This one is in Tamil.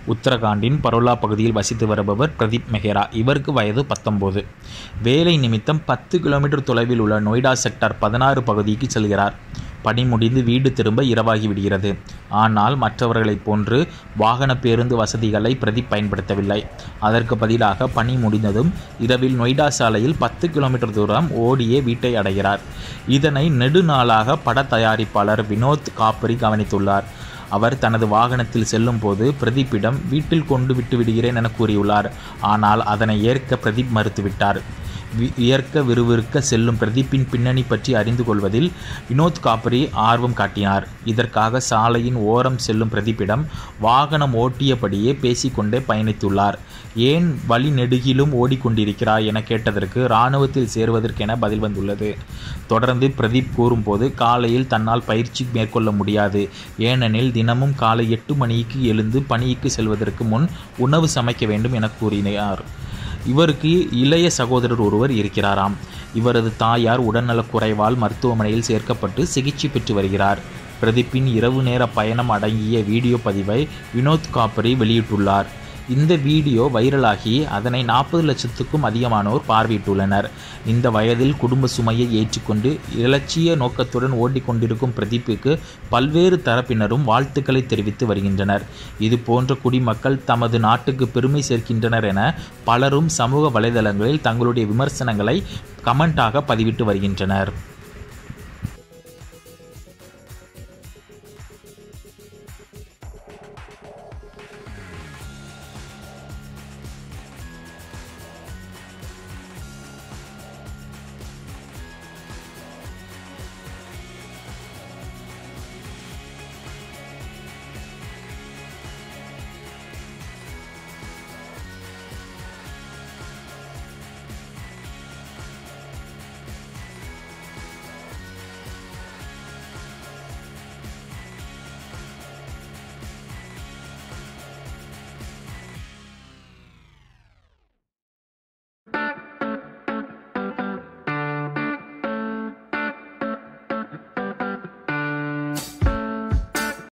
உத்தரகாண்டின் பரோலா பகுதியில் வசித்து வருபவர் பிரதீப் மெஹேரா இவருக்கு வயது பத்தொம்போது வேலை நிமித்தம் பத்து கிலோமீட்டர் தொலைவில் உள்ள நொய்டா செக்டார் பதினாறு பகுதிக்கு செல்கிறார் பணி முடிந்து வீடு திரும்ப இரவாகி விடுகிறது ஆனால் மற்றவர்களைப் போன்று வாகன பேருந்து வசதிகளை பிரதீப் பயன்படுத்தவில்லை அதற்கு பதிலாக பணி முடிந்ததும் இரவில் நொய்டா சாலையில் பத்து கிலோமீட்டர் தூரம் ஓடியே வீட்டை அடைகிறார் இதனை நெடுநாளாக பட தயாரிப்பாளர் வினோத் காப்பரி கவனித்துள்ளார் அவர் தனது வாகனத்தில் செல்லும் போது பிரதீப்பிடம் வீட்டில் கொண்டு விட்டு விடுகிறேன் என கூறியுள்ளார் ஆனால் அதனை ஏற்க பிரதீப் மறுத்துவிட்டார் வி- வியர்க்க விறுவிறுக்க செல்லும் பிரதீப்பின் பின்னணி பற்றி அறிந்து கொள்வதில் வினோத் காப்பரி ஆர்வம் காட்டினார் இதற்காக சாலையின் ஓரம் செல்லும் பிரதீப்பிடம் வாகனம் ஓட்டியபடியே பேசிக்கொண்டே பயணித்துள்ளார் ஏன் வழி நெடுகிலும் ஓடிக்கொண்டிருக்கிறாய் என கேட்டதற்கு இராணுவத்தில் சேருவதற்கென பதில் வந்துள்ளது தொடர்ந்து பிரதீப் கூறும்போது காலையில் தன்னால் பயிற்சி மேற்கொள்ள முடியாது ஏனெனில் தினமும் காலை எட்டு மணிக்கு எழுந்து பணிக்கு செல்வதற்கு முன் உணவு சமைக்க வேண்டும் என கூறினார் இவருக்கு இளைய சகோதரர் ஒருவர் இருக்கிறாராம் இவரது தாயார் உடல்நலக் குறைவால் மருத்துவமனையில் சேர்க்கப்பட்டு சிகிச்சை பெற்று வருகிறார் பிரதீப்பின் இரவு நேர பயணம் அடங்கிய வீடியோ பதிவை வினோத் காப்பரி வெளியிட்டுள்ளார் இந்த வீடியோ வைரலாகி அதனை நாற்பது லட்சத்துக்கும் அதிகமானோர் பார்வையிட்டுள்ளனர் இந்த வயதில் குடும்ப சுமையை ஏற்றுக்கொண்டு இலட்சிய நோக்கத்துடன் ஓடிக்கொண்டிருக்கும் பிரதீப்புக்கு பல்வேறு தரப்பினரும் வாழ்த்துக்களை தெரிவித்து வருகின்றனர் இது போன்ற குடிமக்கள் தமது நாட்டுக்கு பெருமை சேர்க்கின்றனர் என பலரும் சமூக வலைதளங்களில் தங்களுடைய விமர்சனங்களை கமெண்டாக பதிவிட்டு வருகின்றனர்